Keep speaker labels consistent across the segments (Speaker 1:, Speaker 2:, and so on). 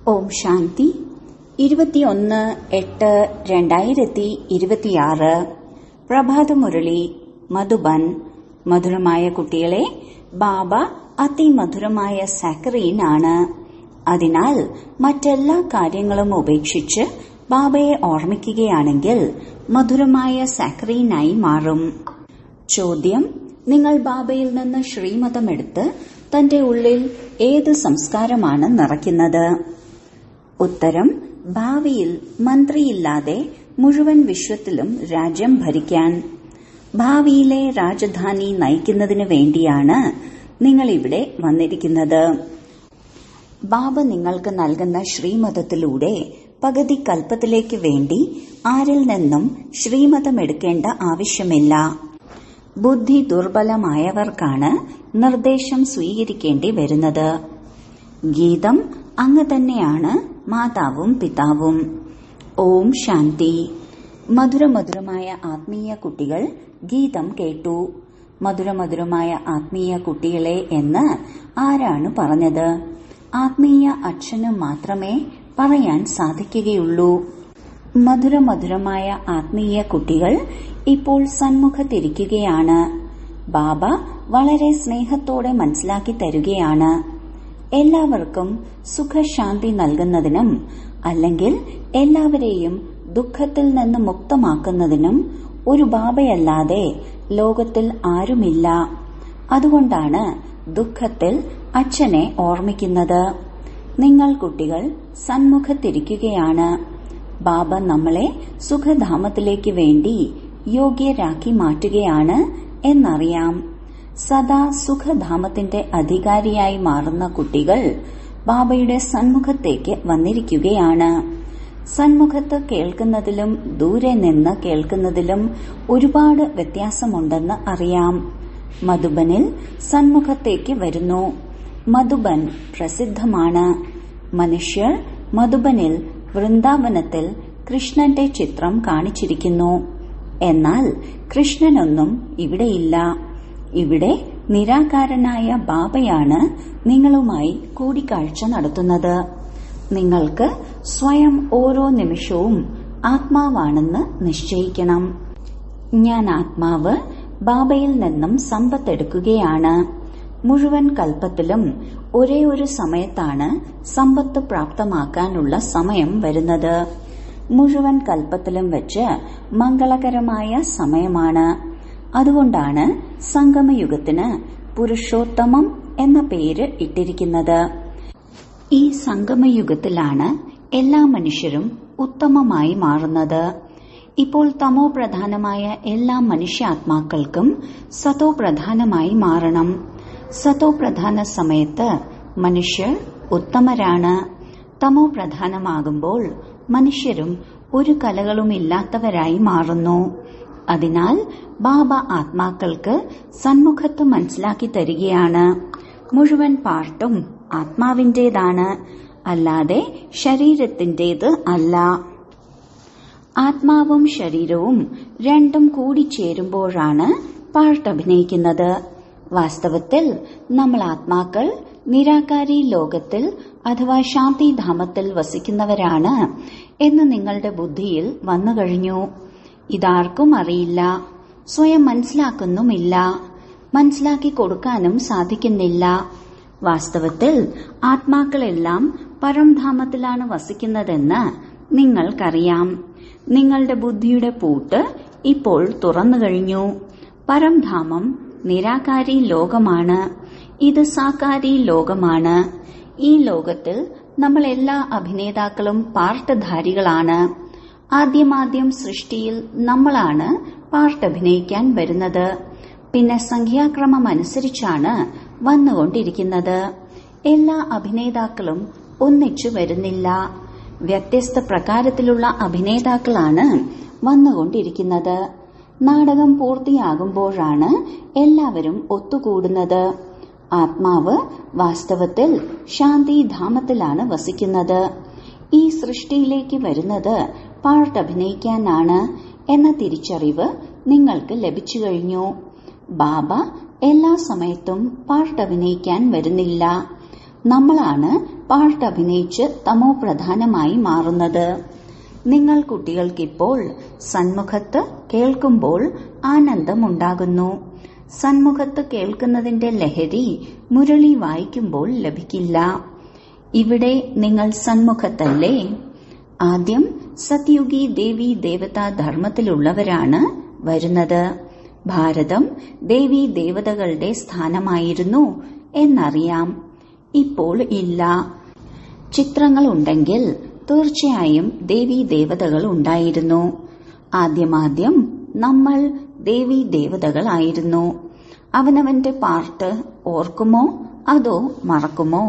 Speaker 1: ഓം ശാന്തി ഇരുപത്തിയൊന്ന് എട്ട് രണ്ടായിരത്തി ഇരുപത്തിയാറ് പ്രഭാതമുരളി മധുബൻ മധുരമായ കുട്ടികളെ ബാബ അതിമധുരമായ സാക്കറീൻ ആണ് അതിനാൽ മറ്റെല്ലാ കാര്യങ്ങളും ഉപേക്ഷിച്ച് ബാബയെ ഓർമ്മിക്കുകയാണെങ്കിൽ മധുരമായ സാക്കറീനായി മാറും ചോദ്യം നിങ്ങൾ ബാബയിൽ നിന്ന് ശ്രീമതമെടുത്ത് തന്റെ ഉള്ളിൽ ഏത് സംസ്കാരമാണ് നിറയ്ക്കുന്നത് ഉത്തരം ഭാവിയിൽ മന്ത്രിയില്ലാതെ മുഴുവൻ വിശ്വത്തിലും രാജ്യം ഭരിക്കാൻ ഭാവിയിലെ രാജധാനി നയിക്കുന്നതിന് വേണ്ടിയാണ് നിങ്ങൾ ഇവിടെ വന്നിരിക്കുന്നത് ബാബ നിങ്ങൾക്ക് നൽകുന്ന ശ്രീമതത്തിലൂടെ പകുതി കൽപ്പത്തിലേക്ക് വേണ്ടി ആരിൽ നിന്നും ശ്രീമതമെടുക്കേണ്ട ആവശ്യമില്ല ബുദ്ധി ദുർബലമായവർക്കാണ് നിർദ്ദേശം സ്വീകരിക്കേണ്ടി വരുന്നത് ഗീതം അങ്ങ് തന്നെയാണ് മാതാവും പിതാവും ഓം ശാന്തി മധുരമധുരമായ ആത്മീയ കുട്ടികൾ ഗീതം കേട്ടു മധുരമധുരമായ ആത്മീയ കുട്ടികളെ എന്ന് ആരാണ് പറഞ്ഞത് ആത്മീയ അച്ഛന് മാത്രമേ പറയാൻ സാധിക്കുകയുള്ളൂ മധുരമധുരമായ ആത്മീയ കുട്ടികൾ ഇപ്പോൾ സന്മുഖത്തിരിക്കുകയാണ് ബാബ വളരെ സ്നേഹത്തോടെ മനസ്സിലാക്കി തരുകയാണ് എല്ലാവർക്കും സുഖശാന്തി നൽകുന്നതിനും അല്ലെങ്കിൽ എല്ലാവരെയും ദുഃഖത്തിൽ നിന്ന് മുക്തമാക്കുന്നതിനും ഒരു ബാബയല്ലാതെ ലോകത്തിൽ ആരുമില്ല അതുകൊണ്ടാണ് ദുഃഖത്തിൽ അച്ഛനെ ഓർമ്മിക്കുന്നത് നിങ്ങൾ കുട്ടികൾ സന്മുഖത്തിരിക്കുകയാണ് ബാബ നമ്മളെ സുഖധാമത്തിലേക്ക് വേണ്ടി യോഗ്യരാക്കി മാറ്റുകയാണ് എന്നറിയാം സദാ സുഖധാമത്തിന്റെ അധികാരിയായി മാറുന്ന കുട്ടികൾ ബാബയുടെ സന്മുഖത്തേക്ക് വന്നിരിക്കുകയാണ് സന്മുഖത്ത് കേൾക്കുന്നതിലും ദൂരെ നിന്ന് കേൾക്കുന്നതിലും ഒരുപാട് വ്യത്യാസമുണ്ടെന്ന് അറിയാം മധുബനിൽ സന്മുഖത്തേക്ക് വരുന്നു മധുബൻ പ്രസിദ്ധമാണ് മനുഷ്യർ മധുബനിൽ വൃന്ദാവനത്തിൽ കൃഷ്ണന്റെ ചിത്രം കാണിച്ചിരിക്കുന്നു എന്നാൽ കൃഷ്ണനൊന്നും ഇവിടെയില്ല ഇവിടെ നിരാകാരനായ ബാബയാണ് നിങ്ങളുമായി കൂടിക്കാഴ്ച നടത്തുന്നത് നിങ്ങൾക്ക് സ്വയം ഓരോ നിമിഷവും ആത്മാവാണെന്ന് നിശ്ചയിക്കണം ഞാൻ ആത്മാവ് ബാബയിൽ നിന്നും സമ്പത്തെടുക്കുകയാണ് മുഴുവൻ കൽപ്പത്തിലും ഒരേ ഒരു സമയത്താണ് സമ്പത്ത് പ്രാപ്തമാക്കാനുള്ള സമയം വരുന്നത് മുഴുവൻ കൽപ്പത്തിലും വെച്ച് മംഗളകരമായ സമയമാണ് അതുകൊണ്ടാണ് സംഗമയുഗത്തിന് പുരുഷോത്തമം എന്ന പേര് ഇട്ടിരിക്കുന്നത് ഈ സംഗമയുഗത്തിലാണ് എല്ലാ മനുഷ്യരും ഉത്തമമായി മാറുന്നത് ഇപ്പോൾ തമോ പ്രധാനമായ എല്ലാ മനുഷ്യാത്മാക്കൾക്കും സതോ പ്രധാനമായി മാറണം സതോ പ്രധാന സമയത്ത് മനുഷ്യർ ഉത്തമരാണ് തമോ പ്രധാനമാകുമ്പോൾ മനുഷ്യരും ഒരു കലകളുമില്ലാത്തവരായി മാറുന്നു അതിനാൽ ബാബ ആത്മാക്കൾക്ക് സന്മുഖത്ത് മനസ്സിലാക്കി തരികയാണ് മുഴുവൻ പാർട്ടും ആത്മാവിന്റേതാണ് അല്ലാതെ ശരീരത്തിന്റേത് അല്ല ആത്മാവും ശരീരവും രണ്ടും കൂടിച്ചേരുമ്പോഴാണ് പാർട്ട് അഭിനയിക്കുന്നത് വാസ്തവത്തിൽ നമ്മൾ ആത്മാക്കൾ നിരാകാരി ലോകത്തിൽ അഥവാ ശാന്തിധാമത്തിൽ വസിക്കുന്നവരാണ് എന്ന് നിങ്ങളുടെ ബുദ്ധിയിൽ വന്നു കഴിഞ്ഞു ഇതാർക്കും അറിയില്ല സ്വയം മനസ്സിലാക്കുന്നുമില്ല മനസ്സിലാക്കി കൊടുക്കാനും സാധിക്കുന്നില്ല വാസ്തവത്തിൽ ആത്മാക്കളെല്ലാം പരംധാമത്തിലാണ് വസിക്കുന്നതെന്ന് നിങ്ങൾക്കറിയാം നിങ്ങളുടെ ബുദ്ധിയുടെ പൂട്ട് ഇപ്പോൾ തുറന്നു കഴിഞ്ഞു പരംധാമം നിരാകാരി ലോകമാണ് ഇത് സാകാരി ലോകമാണ് ഈ ലോകത്തിൽ നമ്മൾ എല്ലാ അഭിനേതാക്കളും പാർട്ടധാരികളാണ് ആദ്യമാദ്യം സൃഷ്ടിയിൽ നമ്മളാണ് പാർട്ട് അഭിനയിക്കാൻ വരുന്നത് പിന്നെ സംഖ്യാക്രമം അനുസരിച്ചാണ് വന്നുകൊണ്ടിരിക്കുന്നത് എല്ലാ അഭിനേതാക്കളും ഒന്നിച്ചു വരുന്നില്ല വ്യത്യസ്ത പ്രകാരത്തിലുള്ള അഭിനേതാക്കളാണ് വന്നുകൊണ്ടിരിക്കുന്നത് നാടകം പൂർത്തിയാകുമ്പോഴാണ് എല്ലാവരും ഒത്തുകൂടുന്നത് ആത്മാവ് വാസ്തവത്തിൽ ശാന്തിധാമത്തിലാണ് വസിക്കുന്നത് ഈ സൃഷ്ടിയിലേക്ക് വരുന്നത് പാർട്ട് അഭിനയിക്കാനാണ് എന്ന തിരിച്ചറിവ് നിങ്ങൾക്ക് ലഭിച്ചു കഴിഞ്ഞു ബാബ എല്ലാ സമയത്തും പാർട്ട് അഭിനയിക്കാൻ വരുന്നില്ല നമ്മളാണ് പാർട്ട് അഭിനയിച്ച് തമോ പ്രധാനമായി മാറുന്നത് നിങ്ങൾ കുട്ടികൾക്കിപ്പോൾ സന്മുഖത്ത് കേൾക്കുമ്പോൾ ആനന്ദമുണ്ടാകുന്നു സന്മുഖത്ത് കേൾക്കുന്നതിന്റെ ലഹരി മുരളി വായിക്കുമ്പോൾ ലഭിക്കില്ല ഇവിടെ നിങ്ങൾ സന്മുഖത്തല്ലേ ആദ്യം സത്യുഗി ദേവി ദേവതാ ധർമ്മത്തിലുള്ളവരാണ് വരുന്നത് ഭാരതം ദേവി ദേവതകളുടെ സ്ഥാനമായിരുന്നു എന്നറിയാം ഇപ്പോൾ ഇല്ല ചിത്രങ്ങളുണ്ടെങ്കിൽ തീർച്ചയായും ദേവി ദേവതകൾ ഉണ്ടായിരുന്നു ആദ്യമാദ്യം നമ്മൾ ദേവി ദേവതകളായിരുന്നു അവനവന്റെ പാർട്ട് ഓർക്കുമോ അതോ മറക്കുമോ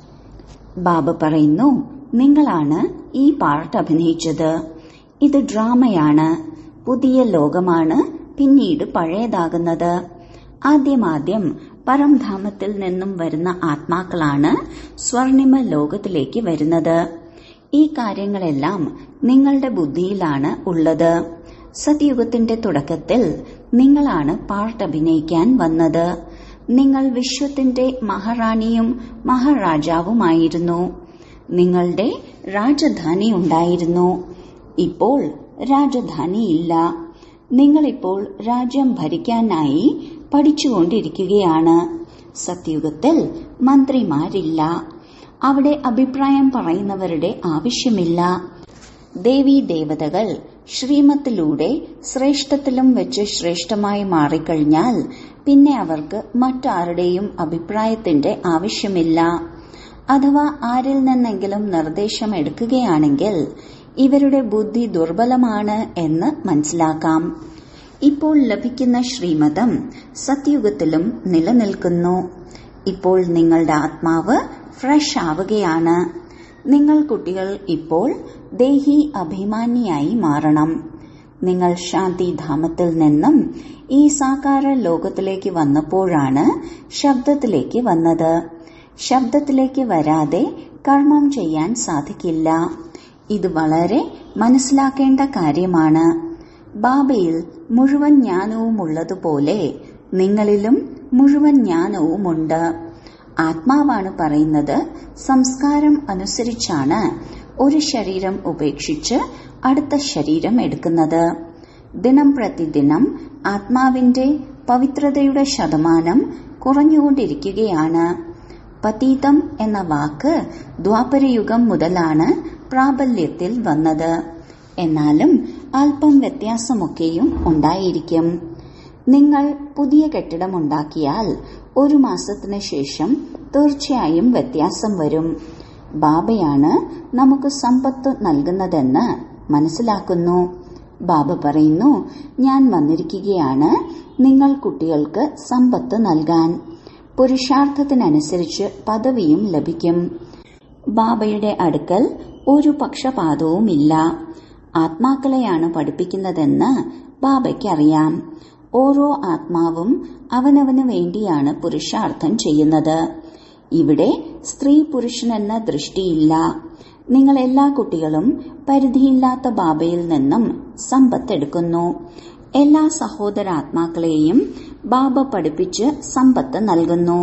Speaker 1: ബാബ പറയുന്നു നിങ്ങളാണ് ഈ പാർട്ട് അഭിനയിച്ചത് ഇത് ഡ്രാമയാണ് പുതിയ ലോകമാണ് പിന്നീട് പഴയതാകുന്നത് ആദ്യമാദ്യം പരംധാമത്തിൽ നിന്നും വരുന്ന ആത്മാക്കളാണ് സ്വർണിമ ലോകത്തിലേക്ക് വരുന്നത് ഈ കാര്യങ്ങളെല്ലാം നിങ്ങളുടെ ബുദ്ധിയിലാണ് ഉള്ളത് സത്യുഗത്തിന്റെ തുടക്കത്തിൽ നിങ്ങളാണ് പാർട്ട് അഭിനയിക്കാൻ വന്നത് നിങ്ങൾ വിശ്വത്തിന്റെ മഹാറാണിയും മഹാരാജാവുമായിരുന്നു നിങ്ങളുടെ രാജധാനി ഉണ്ടായിരുന്നു ഇപ്പോൾ രാജധാനിയില്ല നിങ്ങളിപ്പോൾ രാജ്യം ഭരിക്കാനായി പഠിച്ചുകൊണ്ടിരിക്കുകയാണ് സത്യുഗത്തിൽ മന്ത്രിമാരില്ല അവിടെ അഭിപ്രായം പറയുന്നവരുടെ ആവശ്യമില്ല ദേവീ ദേവതകൾ ശ്രീമത്തിലൂടെ ശ്രേഷ്ഠത്തിലും വെച്ച് ശ്രേഷ്ഠമായി മാറിക്കഴിഞ്ഞാൽ പിന്നെ അവർക്ക് മറ്റാരുടെയും അഭിപ്രായത്തിന്റെ ആവശ്യമില്ല അഥവാ ആരിൽ നിന്നെങ്കിലും നിർദ്ദേശം എടുക്കുകയാണെങ്കിൽ ഇവരുടെ ബുദ്ധി ദുർബലമാണ് എന്ന് മനസ്സിലാക്കാം ഇപ്പോൾ ലഭിക്കുന്ന ശ്രീമതം സത്യുഗത്തിലും നിലനിൽക്കുന്നു ഇപ്പോൾ നിങ്ങളുടെ ആത്മാവ് ഫ്രഷ് ആവുകയാണ് നിങ്ങൾ കുട്ടികൾ ഇപ്പോൾ ദേഹി അഭിമാനിയായി മാറണം നിങ്ങൾ ശാന്തിധാമത്തിൽ നിന്നും ഈ സാകാര ലോകത്തിലേക്ക് വന്നപ്പോഴാണ് ശബ്ദത്തിലേക്ക് വന്നത് ശബ്ദത്തിലേക്ക് വരാതെ കർമ്മം ചെയ്യാൻ സാധിക്കില്ല ഇത് വളരെ മനസ്സിലാക്കേണ്ട കാര്യമാണ് ബാബയിൽ മുഴുവൻ ജ്ഞാനവുമുള്ളതുപോലെ നിങ്ങളിലും മുഴുവൻ ജ്ഞാനവുമുണ്ട് ആത്മാവാണ് പറയുന്നത് സംസ്കാരം അനുസരിച്ചാണ് ഒരു ശരീരം ഉപേക്ഷിച്ച് അടുത്ത ശരീരം എടുക്കുന്നത് ദിനം പ്രതിദിനം ആത്മാവിന്റെ പവിത്രതയുടെ ശതമാനം കുറഞ്ഞുകൊണ്ടിരിക്കുകയാണ് പതീതം എന്ന വാക്ക് ദ്വാപരയുഗം മുതലാണ് പ്രാബല്യത്തിൽ വന്നത് എന്നാലും അല്പം വ്യത്യാസമൊക്കെയും ഉണ്ടായിരിക്കും നിങ്ങൾ പുതിയ കെട്ടിടമുണ്ടാക്കിയാൽ ഒരു മാസത്തിന് ശേഷം തീർച്ചയായും വ്യത്യാസം വരും ബാബയാണ് നമുക്ക് സമ്പത്ത് നൽകുന്നതെന്ന് മനസ്സിലാക്കുന്നു ബാബ പറയുന്നു ഞാൻ വന്നിരിക്കുകയാണ് നിങ്ങൾ കുട്ടികൾക്ക് സമ്പത്ത് നൽകാൻ പുരുഷാർത്ഥത്തിനനുസരിച്ച് പദവിയും ലഭിക്കും ബാബയുടെ അടുക്കൽ ഒരു പക്ഷപാതവുമില്ല ആത്മാക്കളെയാണ് പഠിപ്പിക്കുന്നതെന്ന് ബാബയ്ക്കറിയാം ഓരോ ആത്മാവും അവനവന് വേണ്ടിയാണ് പുരുഷാർത്ഥം ചെയ്യുന്നത് ഇവിടെ സ്ത്രീ പുരുഷനെന്ന ദൃഷ്ടിയില്ല നിങ്ങൾ എല്ലാ കുട്ടികളും പരിധിയില്ലാത്ത ബാബയിൽ നിന്നും സമ്പത്തെടുക്കുന്നു എല്ലാ സഹോദരാത്മാക്കളെയും ബാബ പഠിപ്പിച്ച് സമ്പത്ത് നൽകുന്നു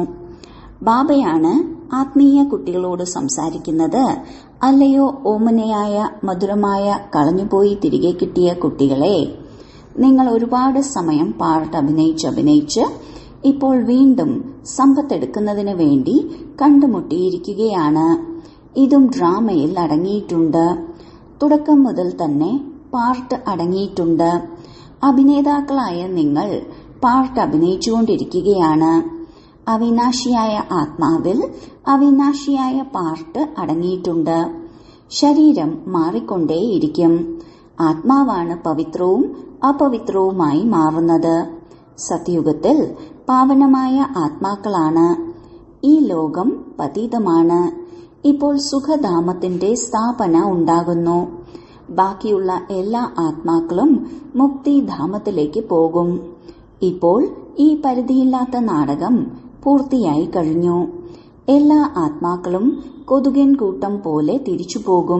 Speaker 1: ബാബയാണ് ആത്മീയ കുട്ടികളോട് സംസാരിക്കുന്നത് അല്ലയോ ഓമനയായ മധുരമായ കളഞ്ഞുപോയി തിരികെ കിട്ടിയ കുട്ടികളെ നിങ്ങൾ ഒരുപാട് സമയം പാർട്ട് അഭിനയിച്ച് അഭിനയിച്ച് ഇപ്പോൾ വീണ്ടും സമ്പത്തെടുക്കുന്നതിന് വേണ്ടി കണ്ടുമുട്ടിയിരിക്കുകയാണ് ഇതും ഡ്രാമയിൽ അടങ്ങിയിട്ടുണ്ട് തുടക്കം മുതൽ തന്നെ പാർട്ട് അടങ്ങിയിട്ടുണ്ട് അഭിനേതാക്കളായ നിങ്ങൾ പാർട്ട് അഭിനയിച്ചുകൊണ്ടിരിക്കുകയാണ് അവിനാശിയായ ആത്മാവിൽ അവിനാശിയായ പാർട്ട് അടങ്ങിയിട്ടുണ്ട് ശരീരം മാറിക്കൊണ്ടേയിരിക്കും ആത്മാവാണ് പവിത്രവും അപവിത്രവുമായി മാറുന്നത് സത്യുഗത്തിൽ പാവനമായ ആത്മാക്കളാണ് ഈ ലോകം പതീതമാണ് ഇപ്പോൾ സുഖധാമത്തിന്റെ സ്ഥാപന ഉണ്ടാകുന്നു ബാക്കിയുള്ള എല്ലാ ആത്മാക്കളും മുക്തിധാമത്തിലേക്ക് പോകും ഇപ്പോൾ ഈ പരിധിയില്ലാത്ത നാടകം പൂർത്തിയായി കഴിഞ്ഞു എല്ലാ ആത്മാക്കളും കൊതുകൻ കൂട്ടം പോലെ തിരിച്ചു പോകും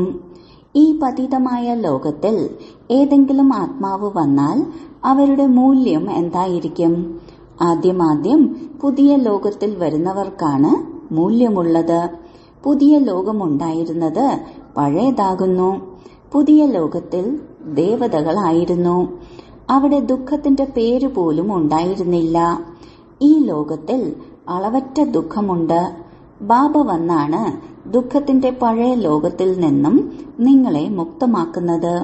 Speaker 1: ഈ പതിതമായ ലോകത്തിൽ ഏതെങ്കിലും ആത്മാവ് വന്നാൽ അവരുടെ മൂല്യം എന്തായിരിക്കും ആദ്യമാദ്യം പുതിയ ലോകത്തിൽ വരുന്നവർക്കാണ് മൂല്യമുള്ളത് പുതിയ ലോകമുണ്ടായിരുന്നത് പഴയതാകുന്നു പുതിയ ലോകത്തിൽ ദേവതകളായിരുന്നു അവിടെ ദുഃഖത്തിന്റെ പേര് പോലും ഉണ്ടായിരുന്നില്ല ഈ ലോകത്തിൽ അളവറ്റ ദുഃഖമുണ്ട് ബാബ വന്നാണ് ദുഃഖത്തിന്റെ പഴയ ലോകത്തിൽ നിന്നും നിങ്ങളെ മുക്തമാക്കുന്നത്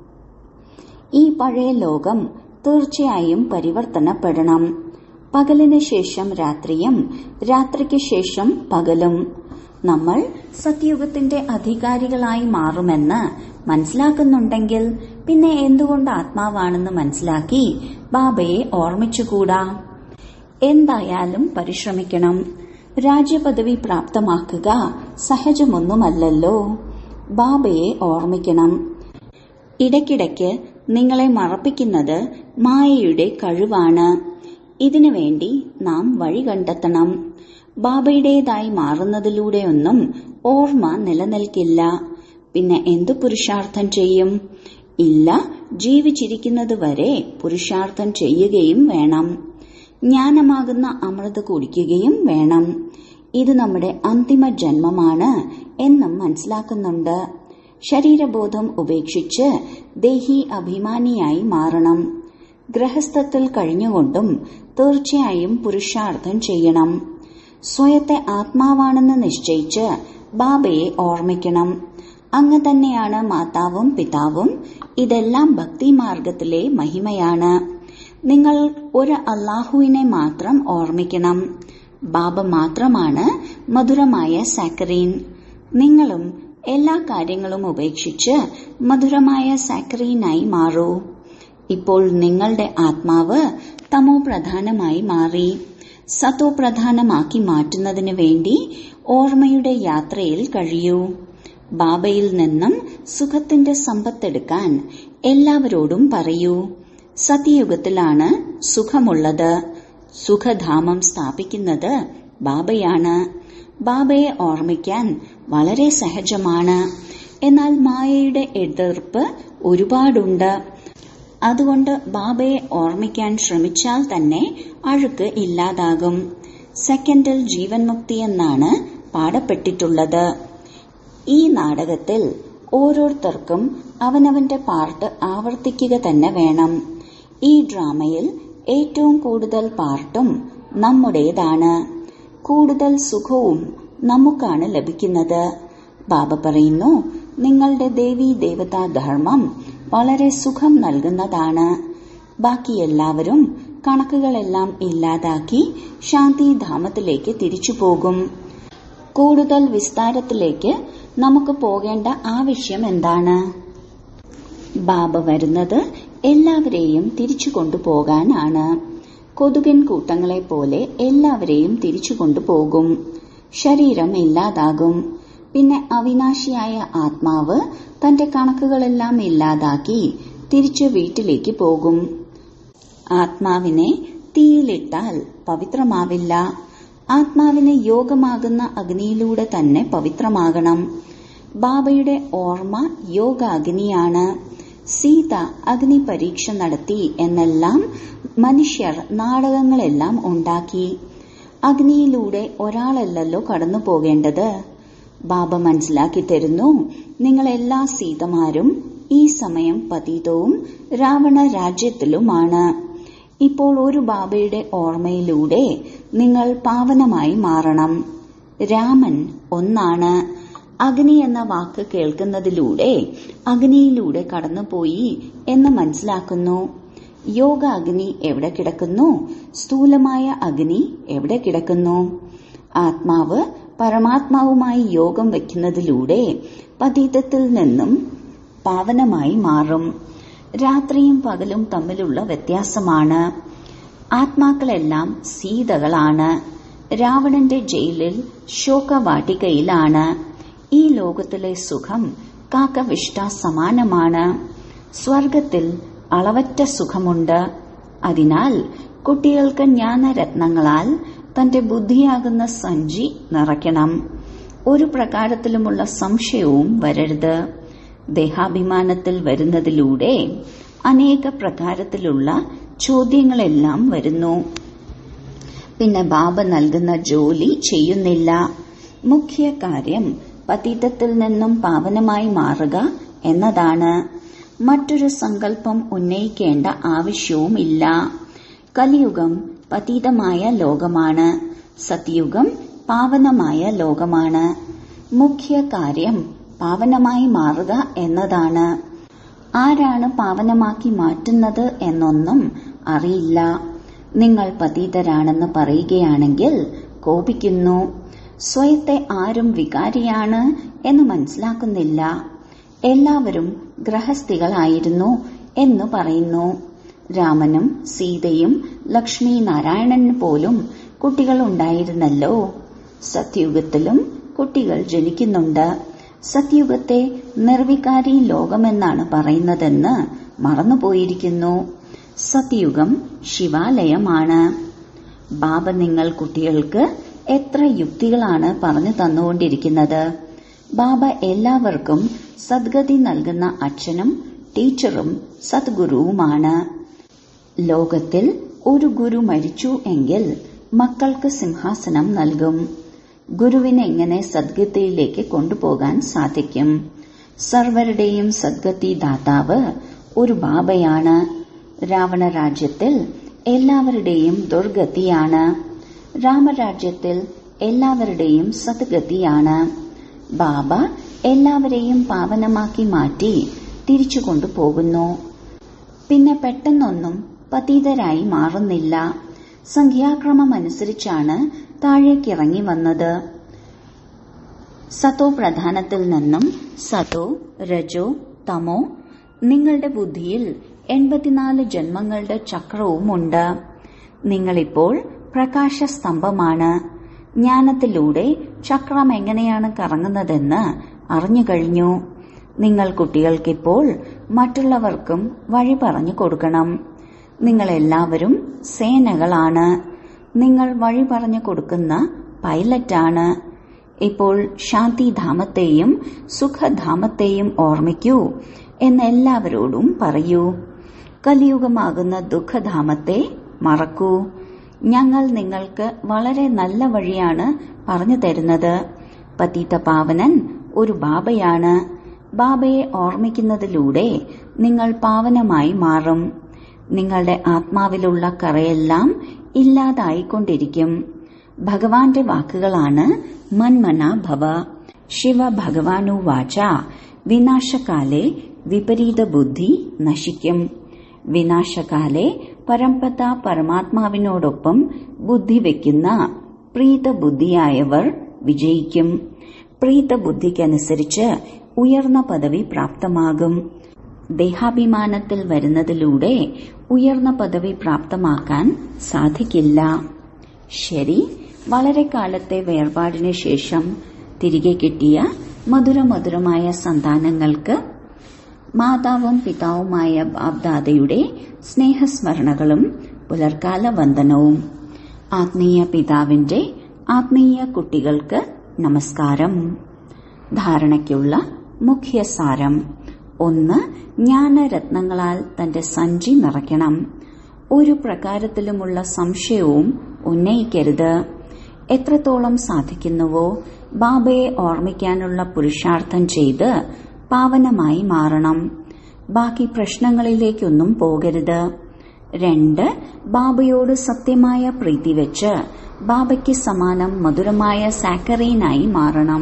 Speaker 1: ഈ പഴയ ലോകം തീർച്ചയായും പരിവർത്തനപ്പെടണം പകലിന് ശേഷം രാത്രിയും രാത്രിക്ക് ശേഷം പകലും നമ്മൾ സത്യുഗത്തിന്റെ അധികാരികളായി മാറുമെന്ന് മനസ്സിലാക്കുന്നുണ്ടെങ്കിൽ പിന്നെ എന്തുകൊണ്ട് ആത്മാവാണെന്ന് മനസ്സിലാക്കി ബാബയെ ഓർമ്മിച്ചുകൂടാ എന്തായാലും പരിശ്രമിക്കണം രാജ്യപദവി പ്രാപ്തമാക്കുക സഹജമൊന്നുമല്ലല്ലോ ബാബയെ ഓർമ്മിക്കണം ഇടയ്ക്കിടയ്ക്ക് നിങ്ങളെ മറപ്പിക്കുന്നത് മായയുടെ കഴിവാണ് ഇതിനു വേണ്ടി നാം വഴി കണ്ടെത്തണം ബാബയുടേതായി മാറുന്നതിലൂടെയൊന്നും ഓർമ്മ നിലനിൽക്കില്ല പിന്നെ എന്തു പുരുഷാർത്ഥം ചെയ്യും ഇല്ല ജീവിച്ചിരിക്കുന്നത് വരെ പുരുഷാർത്ഥം ചെയ്യുകയും വേണം ജ്ഞാനമാകുന്ന അമൃത് കുടിക്കുകയും വേണം ഇത് നമ്മുടെ അന്തിമ ജന്മമാണ് എന്നും മനസ്സിലാക്കുന്നുണ്ട് ശരീരബോധം ഉപേക്ഷിച്ച് ദേഹി അഭിമാനിയായി മാറണം ഗ്രഹസ്ഥത്തിൽ കഴിഞ്ഞുകൊണ്ടും തീർച്ചയായും പുരുഷാർത്ഥം ചെയ്യണം സ്വയത്തെ ആത്മാവാണെന്ന് നിശ്ചയിച്ച് ബാബയെ ഓർമ്മിക്കണം അങ്ങ് തന്നെയാണ് മാതാവും പിതാവും ഇതെല്ലാം ഭക്തിമാർഗത്തിലെ മഹിമയാണ് നിങ്ങൾ ഒരു അള്ളാഹുവിനെ മാത്രം ഓർമ്മിക്കണം ബാബ മാത്രമാണ് മധുരമായ സാക്കറീൻ നിങ്ങളും എല്ലാ കാര്യങ്ങളും ഉപേക്ഷിച്ച് മധുരമായ സാക്കറീനായി മാറൂ ഇപ്പോൾ നിങ്ങളുടെ ആത്മാവ് തമോ പ്രധാനമായി മാറി സത്തോ പ്രധാനമാക്കി മാറ്റുന്നതിന് വേണ്ടി ഓർമ്മയുടെ യാത്രയിൽ കഴിയൂ ബാബയിൽ നിന്നും സുഖത്തിന്റെ സമ്പത്തെടുക്കാൻ എല്ലാവരോടും പറയൂ സത്യയുഗത്തിലാണ് സുഖമുള്ളത് സുഖധാമം സ്ഥാപിക്കുന്നത് ബാബയാണ് ബാബയെ ഓർമ്മിക്കാൻ വളരെ സഹജമാണ് എന്നാൽ മായയുടെ എതിർപ്പ് ഒരുപാടുണ്ട് അതുകൊണ്ട് ബാബയെ ഓർമ്മിക്കാൻ ശ്രമിച്ചാൽ തന്നെ അഴുക്ക് ഇല്ലാതാകും സെക്കൻഡിൽ ജീവൻ മുക്തി എന്നാണ് പാടപ്പെട്ടിട്ടുള്ളത് ഈ നാടകത്തിൽ ഓരോരുത്തർക്കും അവനവന്റെ പാർട്ട് ആവർത്തിക്കുക തന്നെ വേണം ഈ ഡ്രാമയിൽ ഏറ്റവും കൂടുതൽ പാർട്ടും നമ്മുടേതാണ് കൂടുതൽ സുഖവും നമുക്കാണ് ലഭിക്കുന്നത് ബാബ പറയുന്നു നിങ്ങളുടെ ദേവീ ദേവതാ ധർമ്മം വളരെ സുഖം നൽകുന്നതാണ് ബാക്കി എല്ലാവരും കണക്കുകളെല്ലാം ഇല്ലാതാക്കി ശാന്തിധാമത്തിലേക്ക് തിരിച്ചു പോകും കൂടുതൽ വിസ്താരത്തിലേക്ക് നമുക്ക് പോകേണ്ട ആവശ്യം എന്താണ് ബാബ വരുന്നത് എല്ലാവരെയും തിരിച്ചു കൊണ്ടുപോകാനാണ് കൊതുകൻ കൂട്ടങ്ങളെ പോലെ എല്ലാവരെയും തിരിച്ചു കൊണ്ടുപോകും ശരീരം ഇല്ലാതാകും പിന്നെ അവിനാശിയായ ആത്മാവ് തന്റെ കണക്കുകളെല്ലാം ഇല്ലാതാക്കി തിരിച്ചു വീട്ടിലേക്ക് പോകും ആത്മാവിനെ തീയിലിട്ടാൽ പവിത്രമാവില്ല ആത്മാവിന് യോഗമാകുന്ന അഗ്നിയിലൂടെ തന്നെ പവിത്രമാകണം ബാബയുടെ ഓർമ്മ യോഗ അഗ്നിയാണ് സീത അഗ്നി പരീക്ഷ നടത്തി എന്നെല്ലാം മനുഷ്യർ നാടകങ്ങളെല്ലാം ഉണ്ടാക്കി അഗ്നിയിലൂടെ ഒരാളല്ലല്ലോ കടന്നു പോകേണ്ടത് ബാബ മനസ്സിലാക്കി തരുന്നു നിങ്ങൾ എല്ലാ സീതമാരും ഈ സമയം പതീതവും രാവണ രാജ്യത്തിലുമാണ് ഇപ്പോൾ ഒരു ബാബയുടെ ഓർമ്മയിലൂടെ നിങ്ങൾ പാവനമായി മാറണം രാമൻ ഒന്നാണ് അഗ്നി എന്ന വാക്ക് കേൾക്കുന്നതിലൂടെ അഗ്നിയിലൂടെ കടന്നുപോയി എന്ന് മനസ്സിലാക്കുന്നു യോഗ അഗ്നി എവിടെ കിടക്കുന്നു സ്ഥൂലമായ അഗ്നി എവിടെ കിടക്കുന്നു ആത്മാവ് പരമാത്മാവുമായി യോഗം വയ്ക്കുന്നതിലൂടെ പതീതത്തിൽ നിന്നും പാവനമായി മാറും രാത്രിയും പകലും തമ്മിലുള്ള വ്യത്യാസമാണ് ആത്മാക്കളെല്ലാം സീതകളാണ് രാവണന്റെ ജയിലിൽ ശോകവാട്ടികയിലാണ് ഈ ലോകത്തിലെ സുഖം കാക്കവിഷ്ട സമാനമാണ് സ്വർഗത്തിൽ അളവറ്റ സുഖമുണ്ട് അതിനാൽ കുട്ടികൾക്ക് ജ്ഞാനരത്നങ്ങളാൽ തന്റെ ബുദ്ധിയാകുന്ന സഞ്ചി നിറയ്ക്കണം ഒരു പ്രകാരത്തിലുമുള്ള സംശയവും വരരുത് ദേഹാഭിമാനത്തിൽ വരുന്നതിലൂടെ അനേക പ്രകാരത്തിലുള്ള ചോദ്യങ്ങളെല്ലാം വരുന്നു പിന്നെ ബാബ നൽകുന്ന ജോലി ചെയ്യുന്നില്ല മുഖ്യ കാര്യം പതീതത്തിൽ നിന്നും പാവനമായി മാറുക എന്നതാണ് മറ്റൊരു സങ്കല്പം ഉന്നയിക്കേണ്ട ആവശ്യവുമില്ല കലിയുഗം പതീതമായ ലോകമാണ് സത്യുഗം പാവനമായ ലോകമാണ് മുഖ്യ കാര്യം പാവനമായി മാറുക എന്നതാണ് ആരാണ് പാവനമാക്കി മാറ്റുന്നത് എന്നൊന്നും അറിയില്ല നിങ്ങൾ പതീതരാണെന്ന് പറയുകയാണെങ്കിൽ കോപിക്കുന്നു സ്വയത്തെ ആരും വികാരിയാണ് എന്ന് മനസ്സിലാക്കുന്നില്ല എല്ലാവരും ഗ്രഹസ്ഥികളായിരുന്നു എന്ന് പറയുന്നു രാമനും സീതയും ലക്ഷ്മി നാരായണന് പോലും കുട്ടികൾ ഉണ്ടായിരുന്നല്ലോ സത്യുഗത്തിലും കുട്ടികൾ ജനിക്കുന്നുണ്ട് സത്യുഗത്തെ നിർവികാരി ലോകമെന്നാണ് പറയുന്നതെന്ന് മറന്നുപോയിരിക്കുന്നു സത്യുഗം ശിവാലയമാണ് ബാബ നിങ്ങൾ കുട്ടികൾക്ക് എത്ര യുക്തികളാണ് പറഞ്ഞു തന്നുകൊണ്ടിരിക്കുന്നത് ബാബ എല്ലാവർക്കും സദ്ഗതി നൽകുന്ന അച്ഛനും ടീച്ചറും സദ്ഗുരുവുമാണ് ലോകത്തിൽ ഒരു ഗുരു മരിച്ചു എങ്കിൽ മക്കൾക്ക് സിംഹാസനം നൽകും ഗുരുവിനെ എങ്ങനെ സദ്ഗതിയിലേക്ക് കൊണ്ടുപോകാൻ സാധിക്കും സർവരുടെയും സദ്ഗതി ദാതാവ് ഒരു ബാബയാണ് രാവണ രാജ്യത്തിൽ എല്ലാവരുടെയും ദുർഗതിയാണ് രാമരാജ്യത്തിൽ എല്ലാവരുടെയും സദ്ഗതിയാണ് ബാബ എല്ലാവരെയും പാവനമാക്കി മാറ്റി തിരിച്ചു കൊണ്ടുപോകുന്നു പിന്നെ പെട്ടെന്നൊന്നും പതീതരായി മാറുന്നില്ല സംഖ്യാക്രമം അനുസരിച്ചാണ് താഴേക്കിറങ്ങി വന്നത് സതോ പ്രധാനത്തിൽ നിന്നും സതോ രജോ തമോ നിങ്ങളുടെ ബുദ്ധിയിൽ എൺപത്തിനാല് ജന്മങ്ങളുടെ ചക്രവുമുണ്ട് നിങ്ങളിപ്പോൾ പ്രകാശസ്തംഭമാണ് ജ്ഞാനത്തിലൂടെ ചക്രം എങ്ങനെയാണ് കറങ്ങുന്നതെന്ന് അറിഞ്ഞു കഴിഞ്ഞു നിങ്ങൾ കുട്ടികൾക്കിപ്പോൾ മറ്റുള്ളവർക്കും വഴി പറഞ്ഞു കൊടുക്കണം നിങ്ങൾ എല്ലാവരും സേനകളാണ് നിങ്ങൾ വഴി പറഞ്ഞു കൊടുക്കുന്ന പൈലറ്റാണ് ഇപ്പോൾ ശാന്തിധാമത്തെയും സുഖധാമത്തെയും ഓർമ്മിക്കൂ എന്ന് എല്ലാവരോടും പറയൂ കലിയുഗമാകുന്ന ദുഃഖധാമത്തെ മറക്കൂ ഞങ്ങൾ നിങ്ങൾക്ക് വളരെ നല്ല വഴിയാണ് പറഞ്ഞു തരുന്നത് പതീത പാവനൻ ഒരു ബാബയാണ് ബാബയെ ഓർമ്മിക്കുന്നതിലൂടെ നിങ്ങൾ പാവനമായി മാറും നിങ്ങളുടെ ആത്മാവിലുള്ള കറയെല്ലാം ഇല്ലാതായിക്കൊണ്ടിരിക്കും ഭഗവാന്റെ വാക്കുകളാണ് മന്മന ഭവ ശിവ ഭഗവാനു വാച വിനാശകാലെ വിപരീത ബുദ്ധി നശിക്കും വിനാശകാലെ പരമ്പത പരമാത്മാവിനോടൊപ്പം ബുദ്ധി വയ്ക്കുന്ന പ്രീത ബുദ്ധിയായവർ വിജയിക്കും പ്രീത ബുദ്ധിക്കനുസരിച്ച് ഉയർന്ന പദവി പ്രാപ്തമാകും ദേഹാഭിമാനത്തിൽ വരുന്നതിലൂടെ ഉയർന്ന പദവി പ്രാപ്തമാക്കാൻ സാധിക്കില്ല ശരി വളരെ കാലത്തെ വേർപാടിന് ശേഷം തിരികെ കിട്ടിയ മധുരമധുരമായ സന്താനങ്ങൾക്ക് മാതാവും പിതാവുമായ ബാബ്ദാദയുടെ സ്നേഹസ്മരണകളും പുലർക്കാല വന്ദനവും ആത്മീയ പിതാവിന്റെ ആത്മീയ കുട്ടികൾക്ക് നമസ്കാരം ധാരണയ്ക്കുള്ള മുഖ്യ സാരം ഒന്ന് ജ്ഞാനരത്നങ്ങളാൽ തന്റെ സഞ്ചി നിറയ്ക്കണം ഒരു പ്രകാരത്തിലുമുള്ള സംശയവും ഉന്നയിക്കരുത് എത്രത്തോളം സാധിക്കുന്നുവോ ബാബയെ ഓർമ്മിക്കാനുള്ള പുരുഷാർത്ഥം ചെയ്ത് പാവനമായി മാറണം ബാക്കി പ്രശ്നങ്ങളിലേക്കൊന്നും പോകരുത് രണ്ട് ബാബയോട് സത്യമായ പ്രീതി വെച്ച് ബാബയ്ക്ക് സമാനം മധുരമായ സാക്കറീനായി മാറണം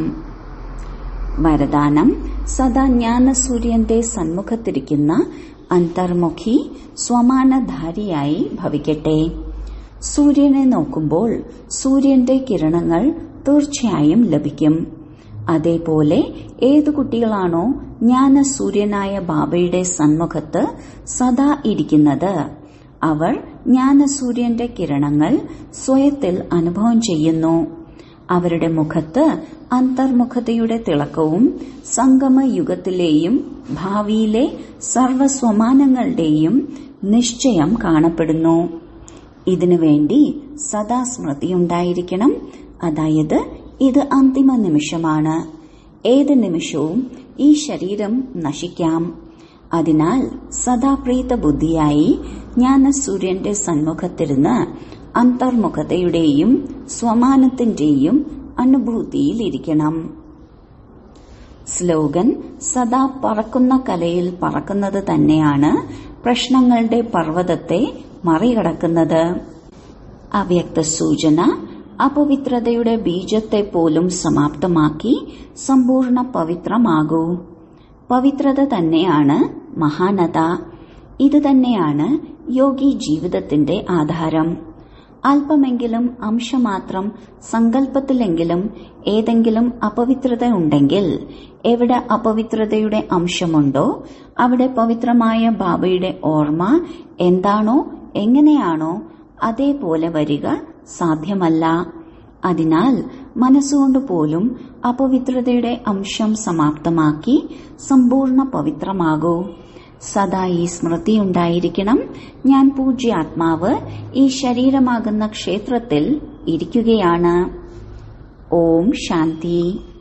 Speaker 1: വരദാനം സദാ ജ്ഞാനസൂര്യന്റെ സന്മുഖത്തിരിക്കുന്ന അന്തർമുഖി സ്വമാനധാരിയായി ഭവിക്കട്ടെ സൂര്യനെ നോക്കുമ്പോൾ സൂര്യന്റെ കിരണങ്ങൾ തീർച്ചയായും ലഭിക്കും അതേപോലെ ഏതു കുട്ടികളാണോ ജ്ഞാനസൂര്യനായ ബാബയുടെ സന്മുഖത്ത് സദാ ഇരിക്കുന്നത് അവർ ജ്ഞാനസൂര്യന്റെ കിരണങ്ങൾ സ്വയത്തിൽ അനുഭവം ചെയ്യുന്നു അവരുടെ മുഖത്ത് അന്തർമുഖതയുടെ തിളക്കവും സംഗമയുഗത്തിലെയും ഭാവിയിലെ സർവസ്വമാനങ്ങളുടെയും നിശ്ചയം കാണപ്പെടുന്നു ഇതിനുവേണ്ടി സദാ സ്മൃതിയുണ്ടായിരിക്കണം അതായത് ഇത് അന്തിമ നിമിഷമാണ് ഏത് നിമിഷവും ഈ ശരീരം നശിക്കാം അതിനാൽ സദാപ്രീത ബുദ്ധിയായി ജ്ഞാനസൂര്യന്റെ സന്മുഖത്തിരുന്ന് അന്തർമുഖതയുടെയും സ്വമാനത്തിന്റെയും അനുഭൂതിയിലിരിക്കണം സ്ലോഗൻ സദാ പറക്കുന്ന കലയിൽ പറക്കുന്നത് തന്നെയാണ് പ്രശ്നങ്ങളുടെ പർവ്വതത്തെ മറികടക്കുന്നത് അവ്യക്ത സൂചന അപവിത്രതയുടെ ബീജത്തെ പോലും സമാപ്തമാക്കി സമ്പൂർണ്ണ പവിത്രമാകൂ പവിത്രത തന്നെയാണ് മഹാനത ഇത് തന്നെയാണ് യോഗി ജീവിതത്തിന്റെ ആധാരം അല്പമെങ്കിലും അംശമാത്രം സങ്കല്പത്തിലെങ്കിലും ഏതെങ്കിലും അപവിത്രത ഉണ്ടെങ്കിൽ എവിടെ അപവിത്രതയുടെ അംശമുണ്ടോ അവിടെ പവിത്രമായ ബാബയുടെ ഓർമ്മ എന്താണോ എങ്ങനെയാണോ അതേപോലെ വരിക സാധ്യമല്ല അതിനാൽ മനസ്സുകൊണ്ട് പോലും അപവിത്രതയുടെ അംശം സമാപ്തമാക്കി സമ്പൂർണ്ണ പവിത്രമാകൂ സദാ ഈ സ്മൃതി ഉണ്ടായിരിക്കണം ഞാൻ പൂജ്യാത്മാവ് ഈ ശരീരമാകുന്ന ക്ഷേത്രത്തിൽ ഇരിക്കുകയാണ് ഓം ശാന്തി